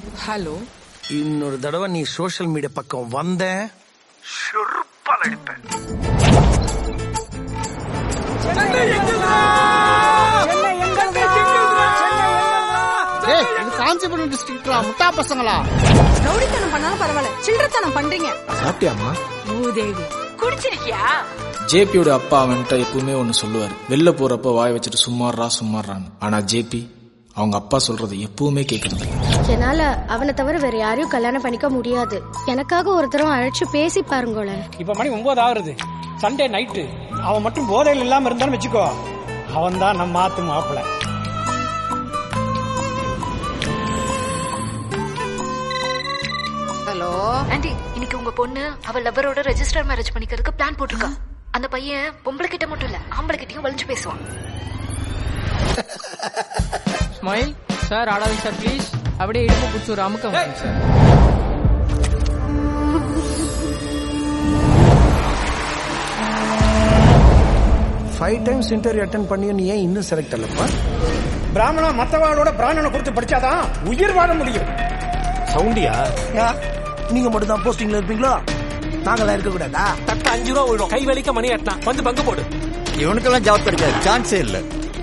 Hello இன்னொரு தடவை நீ சோஷியல் மீடியா பக்கம் வந்த செருப்பால் அடிப்பேன் ஏய் இது காஞ்சிபுரம் டிஸ்ட்ரிக்ட்ரா முட்டா பசங்களா ரவுடித்தனம் பண்ணாலும் பரவாயில்ல சில்லறத்தனம் பண்றீங்க சாப்பிட்டியாமா மூதேவி குடிச்சிருக்கியா ஜேபியோட அப்பா அவன்கிட்ட எப்பவுமே ஒன்னு சொல்லுவாரு வெளில போறப்ப வாய் வச்சுட்டு சும்மாறா சும்மாறான்னு ஆனா ஜேபி அவங்க அப்பா சொல்றது எப்பவுமே கேட்கறது இல்ல. என்னால அவனை தவிர வேற யாரையும் கல்யாணம் பண்ணிக்க முடியாது எனக்காக ஒருத்தரும் அழைச்சு பேசி பாருங்களேன் இப்ப மணி ஒன்பது ஆகுறது சண்டே நைட்டு அவன் மட்டும் போதையில் இல்லாம இருந்தான்னு வச்சுக்கோ அவன் தான் நம்ம ஆத்து மாப்பிள்ள ஹலோ ஆண்டி இன்னைக்கு உங்க பொண்ணு அவ லவரோட ரெஜிஸ்டர் மேரேஜ் பண்ணிக்கிறதுக்கு பிளான் போட்டிருக்கா அந்த பையன் பொம்பளை கிட்ட மட்டும் இல்ல ஆம்பளை கிட்டயும் வலிஞ்சு பேசுவான் ஸ்மைல் சார் ஆடாதீங்க சார் ப்ளீஸ் அப்படியே இடுப்பு பிடிச்சி ஒரு அமுக்கம் வந்துருங்க sir five times interview attend பண்ணியும் நீ ஏன் இன்னும் செலக்ட் ஆகலப்பா பிராமணா மத்தவாளோட பிராணனை குறித்து படிச்சாதான் உயிர் வாழ முடியும் சவுண்டியா நீங்க மட்டும் தான் போஸ்டிங்ல இருப்பீங்களா நாங்களாம் இருக்க கூடாதா தட்ட அஞ்சு ரூபா விழும் கை வலிக்க மணி எட்டனா வந்து பங்கு போடு இவனுக்கெல்லாம் ஜாப் கிடைக்காது சான்ஸே இல்ல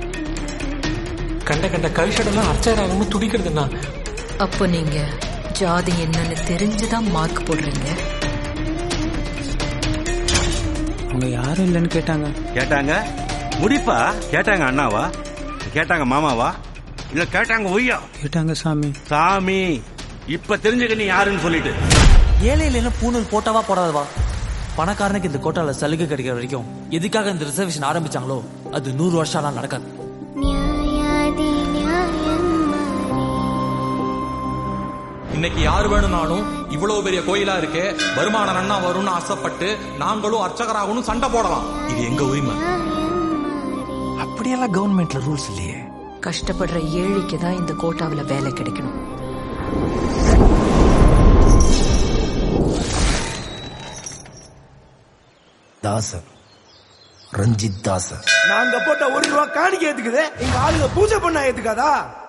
கண்ட கண்ட கல்ஷடெல்லாம் அர்ச்சர் ஆகணும் துடிக்கிறதுனா அப்போ நீங்க ஜாதி என்னன்னு தெரிஞ்சுதான் மார்க் போடுறீங்க அவங்க யாரும் இல்லைன்னு கேட்டாங்க கேட்டாங்க முடிப்பா கேட்டாங்க அண்ணாவா கேட்டாங்க மாமாவா இல்ல கேட்டாங்க ஒய்யா கேட்டாங்க சாமி சாமி இப்ப தெரிஞ்சுக்க நீ யாருன்னு சொல்லிட்டு ஏழை இல்லைன்னா பூணூல் போட்டாவா போடாதவா பணக்காரனுக்கு இந்த கோட்டால சலுகை கிடைக்கிற வரைக்கும் எதுக்காக இந்த ரிசர்வேஷன் ஆரம்பிச்சாங்களோ அது நூறு வருஷம்லாம் நடக்காது இன்னைக்கு யார் வேணும்னாலும் இவ்வளவு பெரிய கோயிலா இருக்கே வருமானம் நன்னா வரும்னு ஆசைப்பட்டு நாங்களும் அர்ச்சகராகணும் சண்டை போடலாம் இது எங்க உரிமை அப்படியெல்லாம் கவர்மெண்ட்ல ரூல்ஸ் இல்லையே கஷ்டப்படுற ஏழைக்கு தான் இந்த கோட்டாவுல வேலை கிடைக்கணும் தாசர் ரஞ்சித் தாசர் நாங்க போட்ட ஒரு ரூபா காணிக்கை ஏத்துக்குது எங்க ஆளுங்க பூஜை பண்ண ஏத்துக்காதா